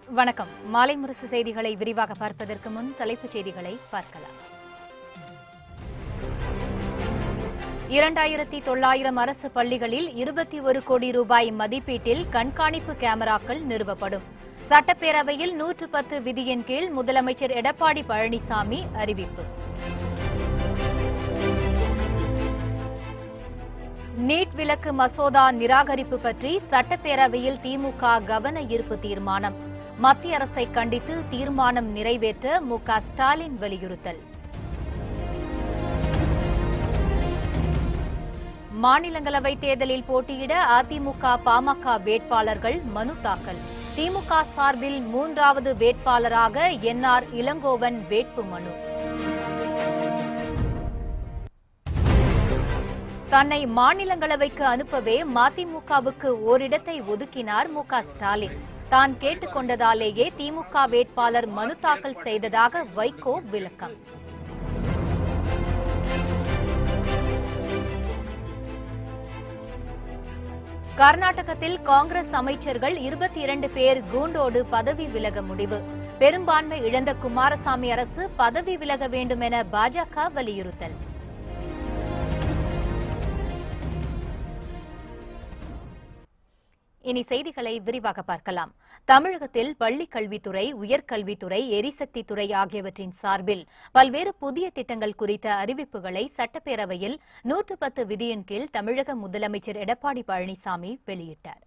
வணக்கம் மாலை முரசு செய்திகளை விரிவாக பார்ப்பதற்கு முன் தலைப்புச் செய்திகளை பார்க்கலாம் இரண்டாயிரத்தி தொள்ளாயிரம் அரசு பள்ளிகளில் இருபத்தி ஒரு கோடி ரூபாய் மதிப்பீட்டில் கண்காணிப்பு கேமராக்கள் நிறுவப்படும் சட்டப்பேரவையில் நூற்று பத்து விதியின் கீழ் முதலமைச்சர் எடப்பாடி பழனிசாமி அறிவிப்பு நீட் விலக்கு மசோதா நிராகரிப்பு பற்றி சட்டப்பேரவையில் திமுக கவன ஈர்ப்பு தீர்மானம் மத்திய அரசை கண்டித்து தீர்மானம் நிறைவேற்ற மு க ஸ்டாலின் வலியுறுத்தல் மாநிலங்களவை தேர்தலில் போட்டியிட அதிமுக பாமக வேட்பாளர்கள் மனு தாக்கல் திமுக சார்பில் மூன்றாவது வேட்பாளராக என்ஆர் இளங்கோவன் வேட்பு மனு தன்னை மாநிலங்களவைக்கு அனுப்பவே மதிமுகவுக்கு ஓரிடத்தை ஒதுக்கினார் மு க ஸ்டாலின் தான் கேட்டுக்கொண்டதாலேயே திமுக வேட்பாளர் மனு தாக்கல் செய்ததாக வைகோ விளக்கம் கர்நாடகத்தில் காங்கிரஸ் அமைச்சர்கள் இருபத்தி இரண்டு பேர் கூண்டோடு பதவி விலக முடிவு பெரும்பான்மை இழந்த குமாரசாமி அரசு பதவி விலக வேண்டும் என பாஜக வலியுறுத்தல் இனி செய்திகளை விரிவாக பார்க்கலாம் தமிழகத்தில் பள்ளிக் கல்வித்துறை உயர்கல்வித்துறை எரிசக்தி துறை ஆகியவற்றின் சார்பில் பல்வேறு புதிய திட்டங்கள் குறித்த அறிவிப்புகளை சட்டப்பேரவையில் நூற்று பத்து விதியின் கீழ் தமிழக முதலமைச்சர் எடப்பாடி பழனிசாமி வெளியிட்டார்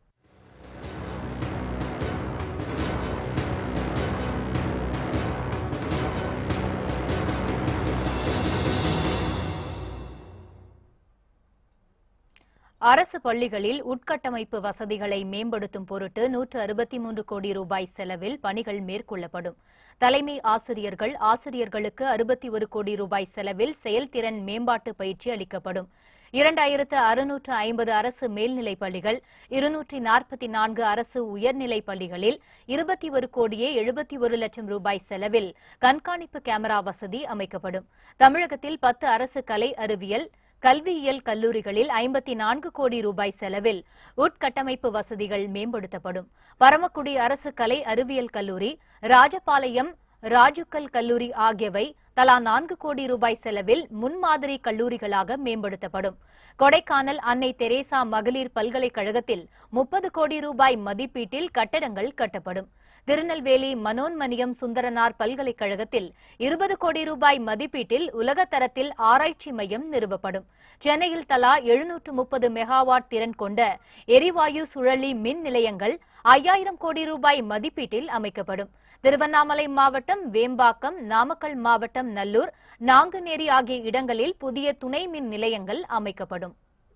அரசு பள்ளிகளில் உட்கட்டமைப்பு வசதிகளை மேம்படுத்தும் பொருட்டு நூற்று அறுபத்தி மூன்று கோடி ரூபாய் செலவில் பணிகள் மேற்கொள்ளப்படும் தலைமை ஆசிரியர்கள் ஆசிரியர்களுக்கு அறுபத்தி ஒரு கோடி ரூபாய் செலவில் செயல்திறன் மேம்பாட்டு பயிற்சி அளிக்கப்படும் இரண்டாயிரத்து அறுநூற்று ஐம்பது அரசு மேல்நிலைப் பள்ளிகள் இருநூற்றி நாற்பத்தி நான்கு அரசு உயர்நிலைப் பள்ளிகளில் இருபத்தி ஒரு கோடியே எழுபத்தி ஒரு லட்சம் ரூபாய் செலவில் கண்காணிப்பு கேமரா வசதி அமைக்கப்படும் தமிழகத்தில் பத்து அரசு கலை அறிவியல் கல்வியியல் கல்லூரிகளில் ஐம்பத்தி நான்கு கோடி ரூபாய் செலவில் உட்கட்டமைப்பு வசதிகள் மேம்படுத்தப்படும் பரமக்குடி அரசு கலை அறிவியல் கல்லூரி ராஜபாளையம் ராஜுக்கல் கல்லூரி ஆகியவை தலா நான்கு கோடி ரூபாய் செலவில் முன்மாதிரி கல்லூரிகளாக மேம்படுத்தப்படும் கொடைக்கானல் அன்னை தெரேசா மகளிர் பல்கலைக்கழகத்தில் முப்பது கோடி ரூபாய் மதிப்பீட்டில் கட்டடங்கள் கட்டப்படும் திருநெல்வேலி மனோன்மணியம் சுந்தரனார் பல்கலைக்கழகத்தில் இருபது கோடி ரூபாய் மதிப்பீட்டில் உலகத்தரத்தில் ஆராய்ச்சி மையம் நிறுவப்படும் சென்னையில் தலா எழுநூற்று முப்பது மெகாவாட் திறன் கொண்ட எரிவாயு சுழலி மின் நிலையங்கள் ஐயாயிரம் கோடி ரூபாய் மதிப்பீட்டில் அமைக்கப்படும் திருவண்ணாமலை மாவட்டம் வேம்பாக்கம் நாமக்கல் மாவட்டம் நல்லூர் நாங்குநேரி ஆகிய இடங்களில் புதிய துணை மின் நிலையங்கள் அமைக்கப்படும்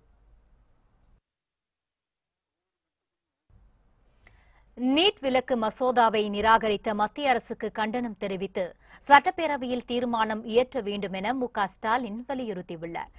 நீட் விலக்கு மசோதாவை நிராகரித்த மத்திய அரசுக்கு கண்டனம் தெரிவித்து சட்டப்பேரவையில் தீர்மானம் இயற்ற வேண்டும் என மு க ஸ்டாலின் வலியுறுத்தியுள்ளார்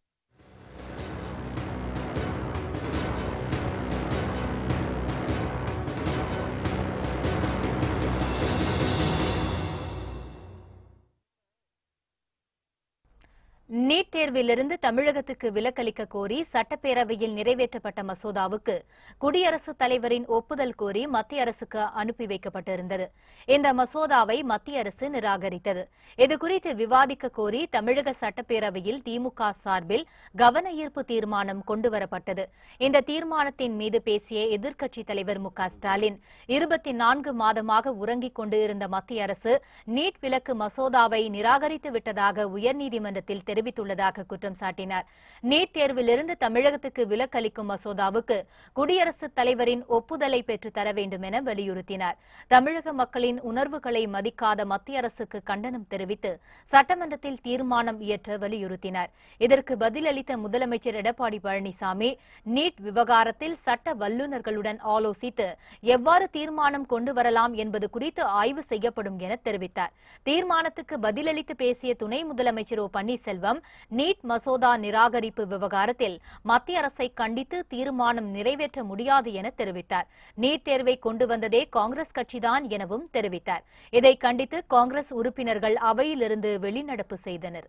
நீட் தேர்விலிருந்து தமிழகத்துக்கு விலக்களிக்க கோரி சட்டப்பேரவையில் நிறைவேற்றப்பட்ட மசோதாவுக்கு குடியரசுத் தலைவரின் ஒப்புதல் கோரி மத்திய அரசுக்கு அனுப்பி வைக்கப்பட்டிருந்தது இந்த மசோதாவை மத்திய அரசு நிராகரித்தது இதுகுறித்து விவாதிக்க கோரி தமிழக சட்டப்பேரவையில் திமுக சார்பில் கவன ஈர்ப்பு தீர்மானம் கொண்டுவரப்பட்டது இந்த தீர்மானத்தின் மீது பேசிய எதிர்க்கட்சித் தலைவர் மு க ஸ்டாலின் இருபத்தி நான்கு மாதமாக உறங்கிக் கொண்டு இருந்த மத்திய அரசு நீட் விலக்கு மசோதாவை நிராகரித்து விட்டதாக உயர்நீதிமன்றத்தில் தெரிவித்துள்ளதாக குற்றம் சாட்டினார் நீட் தேர்விலிருந்து தமிழகத்துக்கு விலக்களிக்கும் மசோதாவுக்கு குடியரசுத் தலைவரின் ஒப்புதலை பெற்றுத் தர வேண்டும் என வலியுறுத்தினார் தமிழக மக்களின் உணர்வுகளை மதிக்காத மத்திய அரசுக்கு கண்டனம் தெரிவித்து சட்டமன்றத்தில் தீர்மானம் இயற்ற வலியுறுத்தினார் இதற்கு பதிலளித்த முதலமைச்சர் எடப்பாடி பழனிசாமி நீட் விவகாரத்தில் சட்ட வல்லுநர்களுடன் ஆலோசித்து எவ்வாறு தீர்மானம் கொண்டு வரலாம் என்பது குறித்து ஆய்வு செய்யப்படும் என தெரிவித்தார் தீர்மானத்துக்கு பதிலளித்து பேசிய துணை முதலமைச்சர் ஓ பன்னீர்செல்வம் நீட் மசோதா நிராகரிப்பு விவகாரத்தில் மத்திய அரசை கண்டித்து தீர்மானம் நிறைவேற்ற முடியாது என தெரிவித்தார் நீட் தேர்வை கொண்டு வந்ததே காங்கிரஸ் கட்சிதான் எனவும் தெரிவித்தார் இதை கண்டித்து காங்கிரஸ் உறுப்பினர்கள் அவையிலிருந்து வெளிநடப்பு செய்தனர்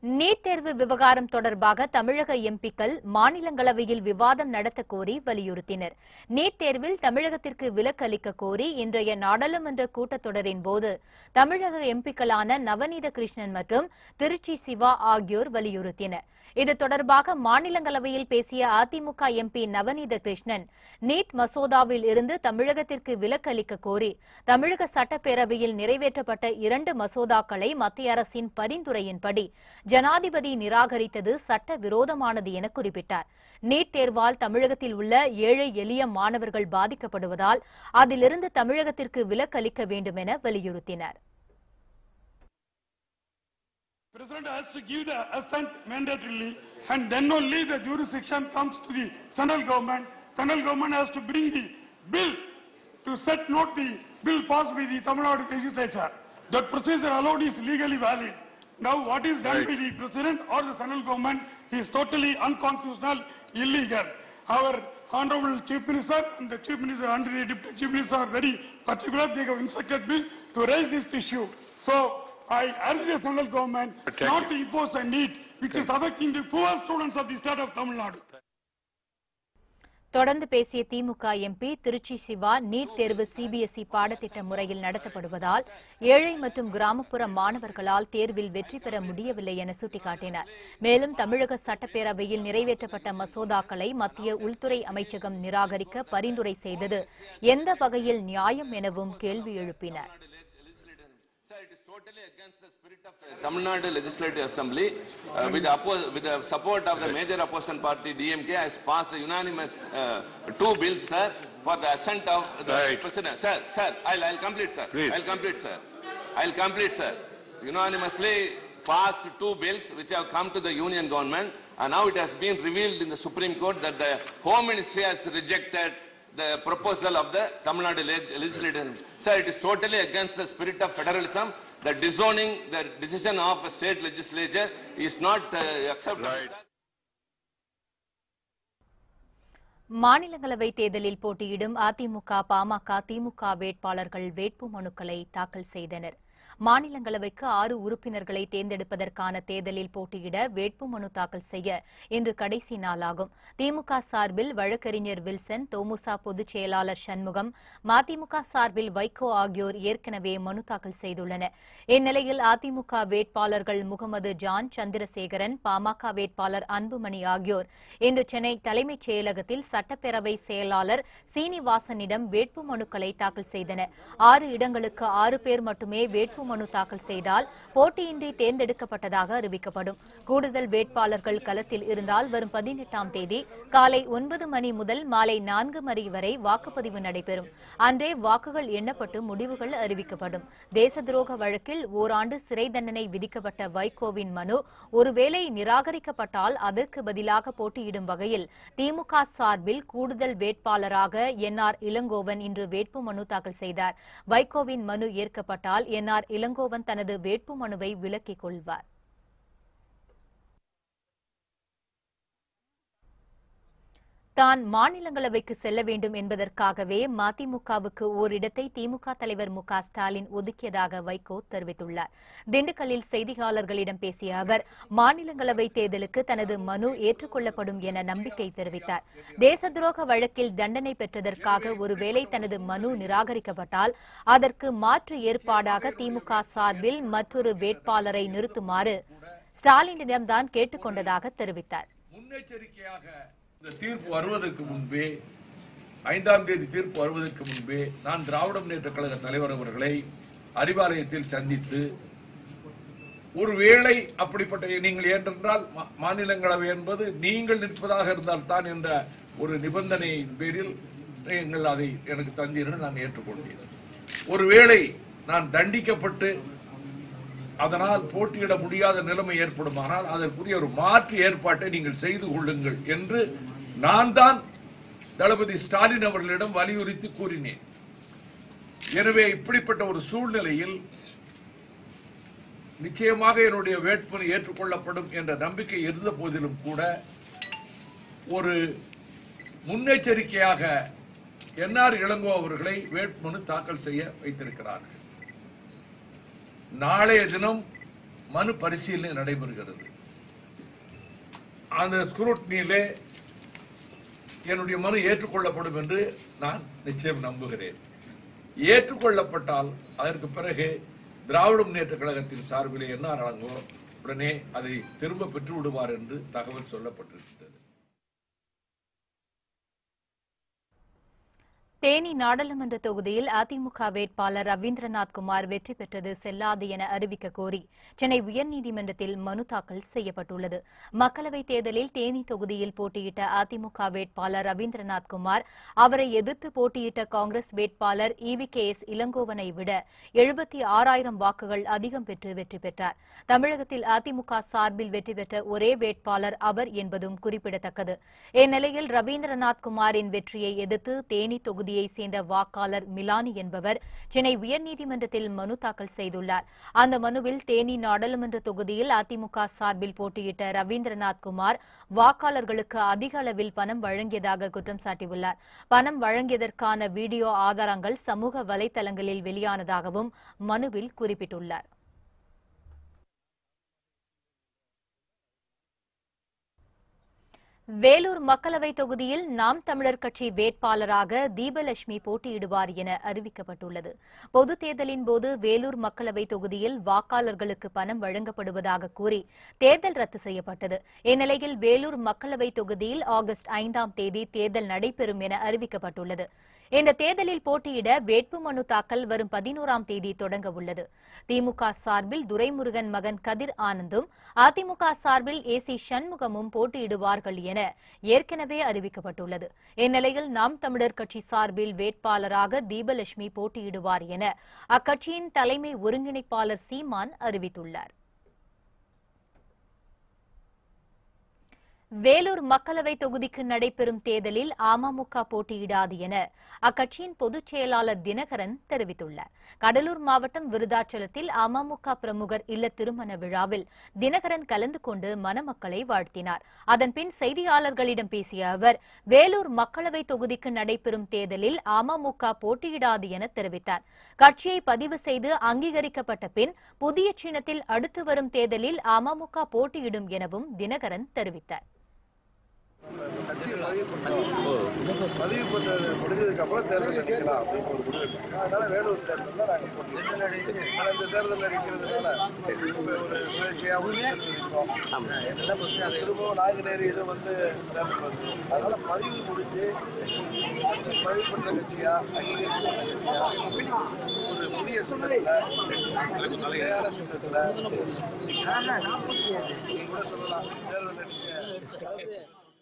நீட் தேர்வு விவகாரம் தொடர்பாக தமிழக எம்பிக்கள் மாநிலங்களவையில் விவாதம் நடத்த கோரி வலியுறுத்தினர் நீட் தேர்வில் தமிழகத்திற்கு விலக்கு அளிக்க கோரி இன்றைய நாடாளுமன்ற கூட்டத்தொடரின் போது தமிழக எம்பிக்களான நவநீத கிருஷ்ணன் மற்றும் திருச்சி சிவா ஆகியோர் வலியுறுத்தினர் இது தொடர்பாக மாநிலங்களவையில் பேசிய அதிமுக எம்பி நவநீத கிருஷ்ணன் நீட் மசோதாவில் இருந்து தமிழகத்திற்கு விலக்கு அளிக்க கோரி தமிழக சட்டப்பேரவையில் நிறைவேற்றப்பட்ட இரண்டு மசோதாக்களை மத்திய அரசின் பரிந்துரையின்படி ஜனாதிபதி நிராகரித்தது சட்ட விரோதமானது என குறிப்பிட்டார் நீட் தேர்வால் தமிழகத்தில் உள்ள ஏழை எளிய மாணவர்கள் பாதிக்கப்படுவதால் அதிலிருந்து தமிழகத்திற்கு விலக்கு அளிக்க வேண்டும் என வலியுறுத்தினார் President has to give the assent mandatorily and then only the jurisdiction comes to the central government. Central government has to bring the bill to set note the bill passed by the Tamil Nadu legislature. That procedure allowed is legally valid. Now what is done by the president or the central government is totally unconstitutional, illegal. Our honorable chief minister and the chief minister and the deputy chief minister are very particular. They have instructed me to raise this issue. So I urge the central government Thank not you. to impose a need which is affecting the poor students of the state of Tamil Nadu. தொடர்ந்து பேசிய DMK MP Tiruchi Siva NEET தேர்வு CBSE பாடத்திட்ட முறையில் நடத்தப்படுவதால் ஏழை மற்றும் கிராமப்புற மாணவர்களால் தேர்வில் வெற்றி பெற முடியவில்லை என சுட்டிக்காட்டினார் மேலும் தமிழக சட்டப்பேரவையில் நிறைவேற்றப்பட்ட மசோதாக்களை மத்திய உள்துறை அமைச்சகம் நிராகரிக்க பரிந்துரை செய்தது எந்த வகையில் நியாயம் எனவும் கேள்வி எழுப்பினார் Sir, it is totally against the spirit of the Tamil Nadu Legislative Assembly. Uh, with, the oppo- with the support of the major opposition party DMK has passed a unanimous uh, two bills, sir, for the assent of the Right. president. Sir, sir, I'll, I'll complete, sir. Please. I'll complete, sir. I'll complete, sir. Unanimously passed two bills which have come to the union government and now it has been revealed in the Supreme Court that the Home Ministry has rejected the proposal of the Tamil Nadu leg- legislature. Sir, it is totally against the spirit of federalism. The disowning the decision of a state legislature is not uh, acceptable. Right. sir. மாநிலங்களவை தேர்தலில் போட்டியிடும் அதிமுக பாமக திமுக வேட்பாளர்கள் வேட்பு மனுக்களை தாக்கல் செய்தனர் மாநிலங்களவைக்கு ஆறு உறுப்பினர்களை தேர்ந்தெடுப்பதற்கான தேர்தலில் போட்டியிட வேட்புமனு தாக்கல் செய்ய இன்று கடைசி நாளாகும் திமுக சார்பில் வழக்கறிஞர் வில்சன் தோமுசா பொதுச் செயலாளர் சண்முகம் மதிமுக சார்பில் வைகோ ஆகியோர் ஏற்கனவே மனு தாக்கல் செய்துள்ளனர் இந்நிலையில் அதிமுக வேட்பாளர்கள் முகமது ஜான் சந்திரசேகரன் பாமக வேட்பாளர் அன்புமணி ஆகியோர் இன்று சென்னை தலைமைச் செயலகத்தில் சட்டப்பேரவை செயலாளர் சீனிவாசனிடம் வேட்பு மனுக்களை தாக்கல் செய்தனர் ஆறு இடங்களுக்கு ஆறு பேர் மட்டுமே வேட்பு மனு தாக்கல் செய்தால் போட்டியின்றி தேர்ந்தெடுக்கப்பட்டதாக அறிவிக்கப்படும் கூடுதல் வேட்பாளர்கள் களத்தில் இருந்தால் வரும் பதினெட்டாம் தேதி காலை ஒன்பது மணி முதல் மாலை நான்கு மணி வரை வாக்குப்பதிவு நடைபெறும் அன்றே வாக்குகள் எண்ணப்பட்டு முடிவுகள் அறிவிக்கப்படும் தேச துரோக வழக்கில் ஓராண்டு சிறை தண்டனை விதிக்கப்பட்ட வைகோவின் மனு ஒருவேளை நிராகரிக்கப்பட்டால் அதற்கு பதிலாக போட்டியிடும் வகையில் திமுக சார்பில் கூடுதல் வேட்பாளராக என் ஆர் இளங்கோவன் இன்று வேட்புமனு தாக்கல் செய்தார் வைகோவின் மனு ஏற்கப்பட்டால் என் ஆர் இளங்கோவன் தனது வேட்புமனுவை விலக்கிக் கொள்வார் தான் மாநிலங்களவைக்கு செல்ல வேண்டும் என்பதற்காகவே மதிமுகவுக்கு ஓரிடத்தை திமுக தலைவர் மு க ஸ்டாலின் ஒதுக்கியதாக வைகோ தெரிவித்துள்ளார் திண்டுக்கல்லில் செய்தியாளர்களிடம் பேசிய அவர் மாநிலங்களவை தேர்தலுக்கு தனது மனு ஏற்றுக்கொள்ளப்படும் என நம்பிக்கை தெரிவித்தார் தேச துரோக வழக்கில் தண்டனை பெற்றதற்காக ஒருவேளை தனது மனு நிராகரிக்கப்பட்டால் அதற்கு மாற்று ஏற்பாடாக திமுக சார்பில் மற்றொரு வேட்பாளரை நிறுத்துமாறு ஸ்டாலினிடம்தான் கேட்டுக்கொண்டதாக தெரிவித்தார் முன்னெச்சரிக்கையாக இந்த தீர்ப்பு வருவதற்கு முன்பே ஐந்தாம் தேதி தீர்ப்பு வருவதற்கு முன்பே நான் திராவிட முன்னேற்ற கழக தலைவர் அவர்களை அறிவாலயத்தில் சந்தித்து ஒருவேளை அப்படிப்பட்ட நீங்கள் ஏனென்றால் மா- மாநிலங்களவை என்பது நீங்கள் நிற்பதாக இருந்தால் தான் என்ற ஒரு நிபந்தனையின் பேரில் நீங்கள் அதை எனக்கு தந்தீர்கள் நான் ஏற்றுக்கொண்டேன் ஒருவேளை நான் தண்டிக்கப்பட்டு அதனால் போட்டியிட முடியாத நிலைமை ஏற்படுமானால் அதற்குரிய ஒரு மாற்று ஏற்பாட்டை நீங்கள் செய்து கொள்ளுங்கள் என்று நான் தான் தளபதி ஸ்டாலின் அவர்களிடம் வலியுறுத்தி கூறினேன் எனவே இப்படிப்பட்ட ஒரு சூழ்நிலையில் நிச்சயமாக என்னுடைய வேட்புமனு ஏற்றுக்கொள்ளப்படும் என்ற நம்பிக்கை இருந்த போதிலும் கூட ஒரு முன்னெச்சரிக்கையாக என்ஆர் இளங்கோ அவர்களை வேட்புமனு தாக்கல் செய்ய வைத்திருக்கிறார்கள் நாளைய தினம் மனு பரிசீலனை நடைபெறுகிறது அந்த ஸ்க்ரூட்னியிலே என்னுடைய மனு ஏற்றுக்கொள்ளப்படும் என்று நான் நிச்சயம் நம்புகிறேன் ஏற்றுக்கொள்ளப்பட்டால் அதற்கு பிறகு திராவிட முன்னேற்ற கழகத்தின் சார்பிலே என்ன அரங்கோ உடனே அதை திரும்ப பெற்று விடுவார் என்று தகவல் சொல்லப்பட்டிருக்கிறது தேனி நாடாளுமன்ற தொகுதியில் அதிமுக வேட்பாளர் ரவீந்திரநாத் குமார் வெற்றி பெற்றது செல்லாது என அறிவிக்க கோரி சென்னை உயர்நீதிமன்றத்தில் மனு தாக்கல் செய்யப்பட்டுள்ளது மக்களவைத் தேர்தலில் தேனி தொகுதியில் போட்டியிட்ட அதிமுக வேட்பாளர் ரவீந்திரநாத் குமார் அவரை எதிர்த்து போட்டியிட்ட காங்கிரஸ் வேட்பாளர் இவி கே எஸ் இளங்கோவனை விட எழுபத்தி ஆறாயிரம் வாக்குகள் அதிகம் பெற்று வெற்றி பெற்றார் தமிழகத்தில் அதிமுக சார்பில் வெற்றி பெற்ற ஒரே வேட்பாளர் அவர் என்பதும் குறிப்பிடத்தக்கது இந்நிலையில் ரவீந்திரநாத் குமாரின் வெற்றியை எதிர்த்து தேனி தொகுதியைச் சேர்ந்த வாக்காளர் மிலானி என்பவர் சென்னை உயர்நீதிமன்றத்தில் மனு தாக்கல் செய்துள்ளார் அந்த மனுவில் தேனி நாடாளுமன்ற தொகுதியில் அதிமுக சார்பில் போட்டியிட்ட ரவீந்திரநாத் குமார் வாக்காளர்களுக்கு அதிக அளவில் பணம் வழங்கியதாக குற்றம் சாட்டியுள்ளார் பணம் வழங்கியதற்கான வீடியோ ஆதாரங்கள் சமூக வலைதளங்களில் வெளியானதாகவும் மனுவில் குறிப்பிட்டுள்ளார் வேலூர் மக்களவை தொகுதியில் நாம் தமிழர் கட்சி வேட்பாளராக தீபலட்சுமி போட்டியிடுவார் என அறிவிக்கப்பட்டுள்ளது பொதுத் தேர்தலின் போது வேலூர் மக்களவை தொகுதியில் வாக்காளர்களுக்கு பணம் வழங்கப்படுவதாக கூறி தேர்தல் ரத்து செய்யப்பட்டது இந்நிலையில் வேலூர் மக்களவை தொகுதியில் ஆகஸ்ட் ஐந்தாம் தேதி தேர்தல் நடைபெறும் என அறிவிக்கப்பட்டுள்ளது இந்த தேர்தலில் போட்டியிட வேட்புமனு தாக்கல் வரும் பதினோராம் தேதி தொடங்க உள்ளது திமுக சார்பில் துரைமுருகன் மகன் கதிர் ஆனந்தும் அதிமுக சார்பில் ஏ சி சண்முகமும் போட்டியிடுவார்கள் என ஏற்கனவே அறிவிக்கப்பட்டுள்ளது இந்நிலையில் நாம் தமிழர் கட்சி சார்பில் வேட்பாளராக தீபலட்சுமி போட்டியிடுவார் என அக்கட்சியின் தலைமை ஒருங்கிணைப்பாளர் சீமான் அறிவித்துள்ளார் வேலூர் மக்களவை தொகுதிக்கு நடைபெறும் தேர்தலில் அமமுக போட்டியிடாது என அக்கட்சியின் பொதுச் செயலாளர் தினகரன் தெரிவித்துள்ளார் கடலூர் மாவட்டம் விருதாச்சலத்தில் அமமுக பிரமுகர் இல்ல திருமண விழாவில் தினகரன் கலந்து கொண்டு மணமக்களை வாழ்த்தினார் அதன்பின் செய்தியாளர்களிடம் பேசிய அவர் வேலூர் மக்களவை தொகுதிக்கு நடைபெறும் தேர்தலில் அமமுக போட்டியிடாது என தெரிவித்தார் கட்சியை பதிவு செய்து அங்கீகரிக்கப்பட்ட பின் புதிய சின்னத்தில் அடுத்து வரும் தேர்தலில் அமமுக போட்டியிடும் எனவும் தினகரன் தெரிவித்தார் கட்சியை பதிவு பண்ணோம் பதிவு பண்ணது முடிஞ்சதுக்கு அப்புறம் தேர்தல் அடிக்கலாம் அப்படின்னு ஒரு முடிவு எடுத்தோம். அதனால வேலூர் தேர்தலில் நாங்கள் போட்டியிட்டோம் ஆனால் இந்த தேர்தல் அடிக்கிறதுனால இப்ப ஒரு சுயேட்சையா ஒரு சின்னத்தில் இருக்கோம் திரும்பவும் நாங்குநேரி இது வந்து தேர்தல் வருது அதனால பதிவு முடிஞ்சு கட்சி பதிவு பண்ற கட்சியா அங்கீகரிக்கப்பட்ட கட்சியா ஒரு புதிய சின்னத்தில் நிலையான சின்னத்தில் நீங்க கூட சொல்லலாம் தேர்தல் அடிக்க அதாவது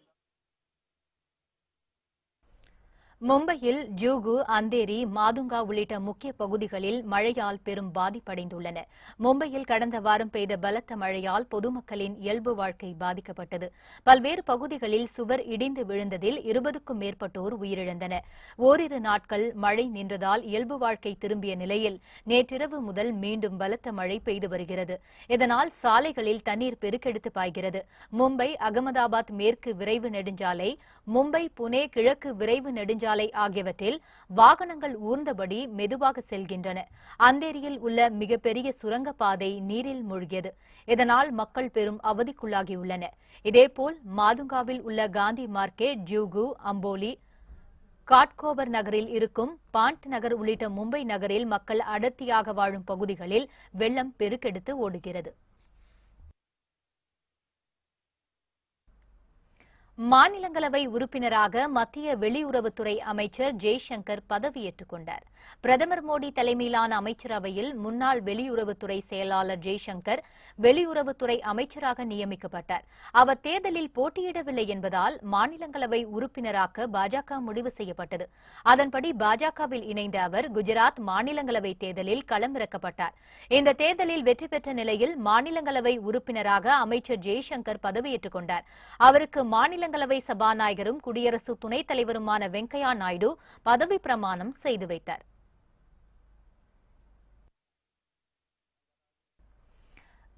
மும்பையில் ஜூகு அந்தேரி மாதுங்கா உள்ளிட்ட முக்கிய பகுதிகளில் மழையால் பெரும் பாதிப்படைந்துள்ளன மும்பையில் கடந்த வாரம் பெய்த பலத்த மழையால் பொதுமக்களின் இயல்பு வாழ்க்கை பாதிக்கப்பட்டது பல்வேறு பகுதிகளில் சுவர் இடிந்து விழுந்ததில் இருபதுக்கும் மேற்பட்டோர் உயிரிழந்தனர் ஓரிரு நாட்கள் மழை நின்றதால் இயல்பு வாழ்க்கை திரும்பிய நிலையில் நேற்றிரவு முதல் மீண்டும் பலத்த மழை பெய்து வருகிறது இதனால் சாலைகளில் தண்ணீர் பெருக்கெடுத்து பாய்கிறது மும்பை அகமதாபாத் மேற்கு விரைவு நெடுஞ்சாலை மும்பை புனே கிழக்கு விரைவு நெடுஞ்சாலை ஆகியவற்றில் வாகனங்கள் ஊர்ந்தபடி மெதுவாக செல்கின்றன அந்தேரியில் உள்ள மிகப்பெரிய சுரங்கப்பாதை நீரில் மூழ்கியது இதனால் மக்கள் பெரும் அவதிக்குள்ளாகியுள்ளனர் இதேபோல் மாதுங்காவில் உள்ள காந்தி மார்க்கெட் ஜூகு அம்போலி காட்கோபர் நகரில் இருக்கும் பாண்ட் நகர் உள்ளிட்ட மும்பை நகரில் மக்கள் அடர்த்தியாக வாழும் பகுதிகளில் வெள்ளம் பெருக்கெடுத்து ஓடுகிறது மாநிலங்களவை உறுப்பினராக மத்திய வெளியுறவுத்துறை அமைச்சர் ஜெய்சங்கர் பதவியேற்றுக் கொண்டார் பிரதமர் மோடி தலைமையிலான அமைச்சரவையில் முன்னாள் வெளியுறவுத்துறை செயலாளர் ஜெய்சங்கர் வெளியுறவுத்துறை அமைச்சராக நியமிக்கப்பட்டார் அவர் தேர்தலில் போட்டியிடவில்லை என்பதால் மாநிலங்களவை உறுப்பினராக்க பாஜக முடிவு செய்யப்பட்டது அதன்படி பாஜகவில் இணைந்த அவர் குஜராத் மாநிலங்களவை தேர்தலில் களமிறக்கப்பட்டார் இந்த தேர்தலில் வெற்றி பெற்ற நிலையில் மாநிலங்களவை உறுப்பினராக அமைச்சர் ஜெய்சங்கர் பதவியேற்றுக் கொண்டார் அவருக்கு மாநிலங்களவை சபாநாயகரும் குடியரசு துணைத் தலைவருமான வெங்கையா நாயுடு பதவி பிரமாணம் செய்து வைத்தார்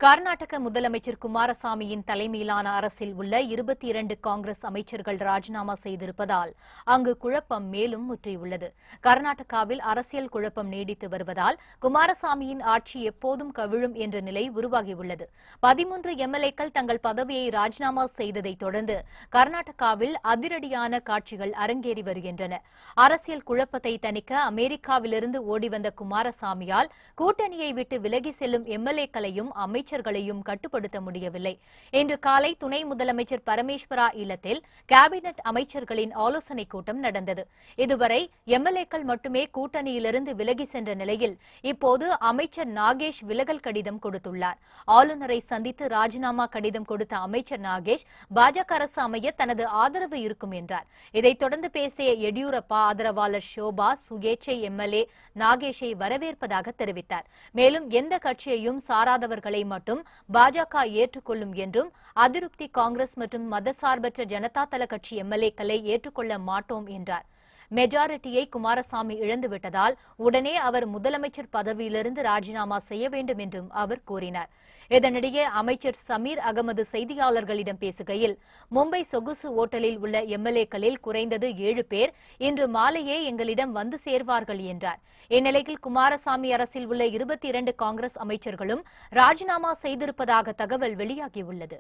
கர்நாடக முதலமைச்சர் குமாரசாமியின் தலைமையிலான அரசில் உள்ள இருபத்தி இரண்டு காங்கிரஸ் அமைச்சர்கள் ராஜினாமா செய்திருப்பதால் அங்கு குழப்பம் மேலும் முற்றியுள்ளது கர்நாடகாவில் அரசியல் குழப்பம் நீடித்து வருவதால் குமாரசாமியின் ஆட்சி எப்போதும் கவிழும் என்ற நிலை உருவாகியுள்ளது பதிமூன்று எம்எல்ஏக்கள் தங்கள் பதவியை ராஜினாமா செய்ததைத் தொடர்ந்து கர்நாடகாவில் அதிரடியான காட்சிகள் அரங்கேறி வருகின்றன அரசியல் குழப்பத்தை தணிக்க அமெரிக்காவிலிருந்து ஓடிவந்த குமாரசாமியால் கூட்டணியை விட்டு விலகி செல்லும் எம்எல்ஏக்களையும் அமைச்சர்களையும் கட்டுப்படுத்த முடியவில்லை இன்று காலை துணை முதலமைச்சர் பரமேஸ்வரா இல்லத்தில் கேபினெட் அமைச்சர்களின் ஆலோசனைக் கூட்டம் நடந்தது இதுவரை எம்எல்ஏக்கள் மட்டுமே கூட்டணியிலிருந்து விலகி சென்ற நிலையில் இப்போது அமைச்சர் நாகேஷ் விலகல் கடிதம் கொடுத்துள்ளார் ஆளுநரை சந்தித்து ராஜினாமா கடிதம் கொடுத்த அமைச்சர் நாகேஷ் பாஜக அரசு அமைய தனது ஆதரவு இருக்கும் என்றார் இதைத் தொடர்ந்து பேசிய எடியூரப்பா ஆதரவாளர் ஷோபா சுயேட்சை எம்எல்ஏ நாகேஷை வரவேற்பதாக தெரிவித்தார் மேலும் எந்த கட்சியையும் சாராதவர்களை மட்டும் பாஜக ஏற்றுக்கொள்ளும் என்றும் அதிருப்தி காங்கிரஸ் மற்றும் மதசார்பற்ற ஜனதா தள கட்சி எம்எல்ஏக்களை ஏற்றுக்கொள்ள மாட்டோம் என்றார் மெஜாரிட்டியை குமாரசாமி இழந்துவிட்டதால் உடனே அவர் முதலமைச்சர் பதவியிலிருந்து ராஜினாமா செய்ய வேண்டும் என்றும் அவர் கூறினார் இதனிடையே அமைச்சர் சமீர் அகமது செய்தியாளர்களிடம் பேசுகையில் மும்பை சொகுசு ஓட்டலில் உள்ள எம்எல்ஏக்களில் குறைந்தது ஏழு பேர் இன்று மாலையே எங்களிடம் வந்து சேர்வார்கள் என்றார் இந்நிலையில் குமாரசாமி அரசில் உள்ள இருபத்தி இரண்டு காங்கிரஸ் அமைச்சர்களும் ராஜினாமா செய்திருப்பதாக தகவல் வெளியாகியுள்ளது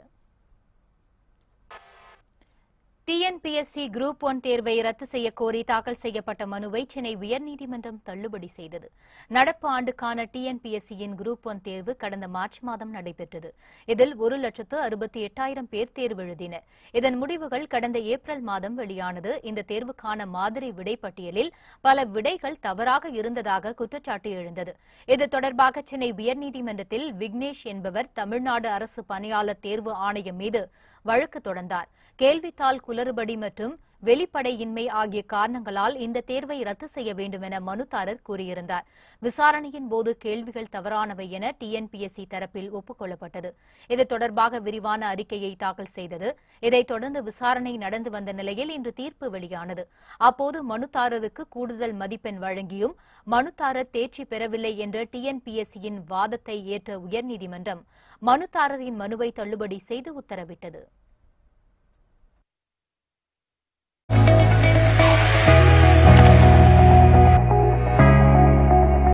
டிஎன்பிஎஸ்சி குரூப் ஒன் தேர்வை ரத்து செய்ய கோரி தாக்கல் செய்யப்பட்ட மனுவை சென்னை உயர்நீதிமன்றம் தள்ளுபடி செய்தது நடப்பு ஆண்டுக்கான டிஎன்பிஎஸ்சியின் குரூப் ஒன் தேர்வு கடந்த மார்ச் மாதம் நடைபெற்றது இதில் ஒரு லட்சத்து அறுபத்தி எட்டாயிரம் பேர் தேர்வு எழுதினர் இதன் முடிவுகள் கடந்த ஏப்ரல் மாதம் வெளியானது இந்த தேர்வுக்கான மாதிரி விடை பட்டியலில் பல விடைகள் தவறாக இருந்ததாக குற்றச்சாட்டு எழுந்தது இது தொடர்பாக சென்னை உயர்நீதிமன்றத்தில் விக்னேஷ் என்பவர் தமிழ்நாடு அரசு பணியாளர் தேர்வு ஆணையம் மீது வழக்கு தொடர்ந்தார் கேள்வித்தாள் குளறுபடி மற்றும் வெளிப்படையின்மை ஆகிய காரணங்களால் இந்த தேர்வை ரத்து செய்ய வேண்டும் என மனுதாரர் கூறியிருந்தார் விசாரணையின் போது கேள்விகள் தவறானவை என டிஎன்பிஎஸ்சி தரப்பில் ஒப்புக் இது தொடர்பாக விரிவான அறிக்கையை தாக்கல் செய்தது இதைத் தொடர்ந்து விசாரணை நடந்து வந்த நிலையில் இன்று தீர்ப்பு வெளியானது அப்போது மனுதாரருக்கு கூடுதல் மதிப்பெண் வழங்கியும் மனுதாரர் தேர்ச்சி பெறவில்லை என்ற டிஎன்பிஎஸ்சியின் வாதத்தை ஏற்ற உயர்நீதிமன்றம் மனுதாரரின் மனுவை தள்ளுபடி செய்து உத்தரவிட்டது